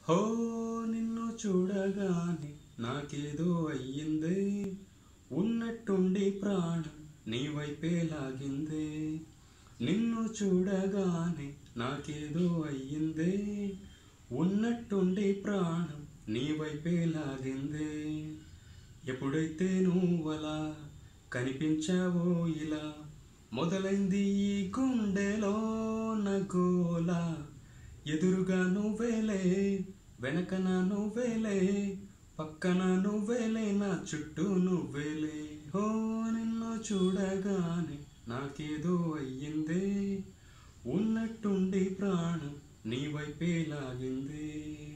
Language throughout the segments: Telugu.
హో నిన్ను చూడగానే నాకేదో అయ్యిందే ఉన్నట్టుండి ప్రాణం నీ వైపే లాగిందే నిన్ను చూడగానే నాకేదో అయ్యిందే ఉన్నట్టుండి ప్రాణం నీ వైపే లాగిందే ఎప్పుడైతే నువ్వలా కనిపించావో ఇలా మొదలైంది ఈ గుండెలో నగోల ఎదురుగా నువ్వేలే వెనకన నువ్వేలే పక్కన నువ్వేలే నా చుట్టూ నువ్వేలే హో నిన్ను చూడగానే నాకేదో అయ్యిందే ఉన్నట్టుండి ప్రాణం నీ వైపే లాగిందే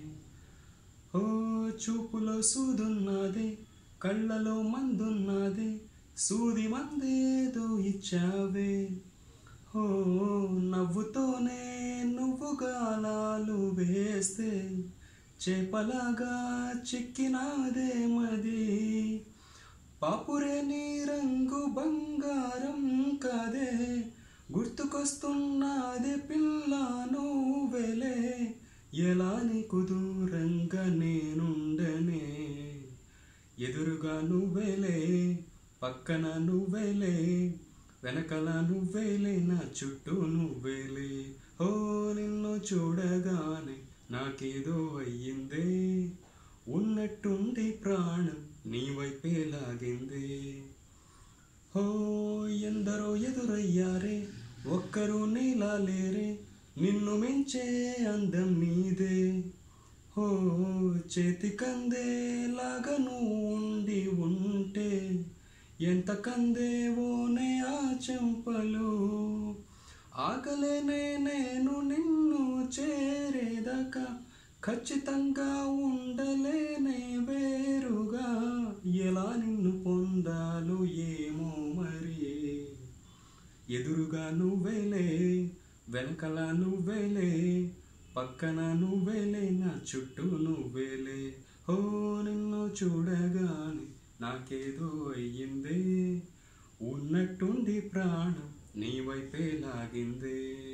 ఓ చూపులో సూదున్నది కళ్ళలో మందున్నది సూది మందేదో ఇచ్చావే ఓ నవ్వుతోనే నువ్వు గాలాలు వేస్తే చేపలాగా చిక్కినాదే మది పాపురే నీ రంగు బంగారం కాదే గుర్తుకొస్తున్నదే పిల్ల నువ్వెలే ఎలా నీకు దూరంగా నేనుండనే ఎదురుగా నువ్వేలే పక్కన నువ్వేలే వెనకల నువ్వేలే నా చుట్టూ నువ్వేలే ఓ నిన్ను చూడగానే నాకేదో అయ్యిందే ఉన్నట్టుండి ప్రాణం నీ వైపే లాగిందే ఓ ఎందరో ఎదురయ్యారే ఒక్కరు నీలా లేరే నిన్ను మించే అందం నీదే ఓ చేతి కందేలాగా నువ్వు ఉండి ఉంటే ఎంత కందేవోనే ఆ చెంపలు ఆగలేనే నేను నిన్ను చేరేదాకా ఖచ్చితంగా ఉండలేనే వేరుగా ఎలా నిన్ను పొందాలో ఏమో మరి ఎదురుగా నువ్వేలే వెనకల నువ్వేలే పక్కన నువ్వేలే నా చుట్టూ నువ్వేలే ఓ నిన్ను చూడగానే నాకేదో అయ్యిందే ఉన్నట్టుండి ప్రాణం నీ వైపే లాగిందే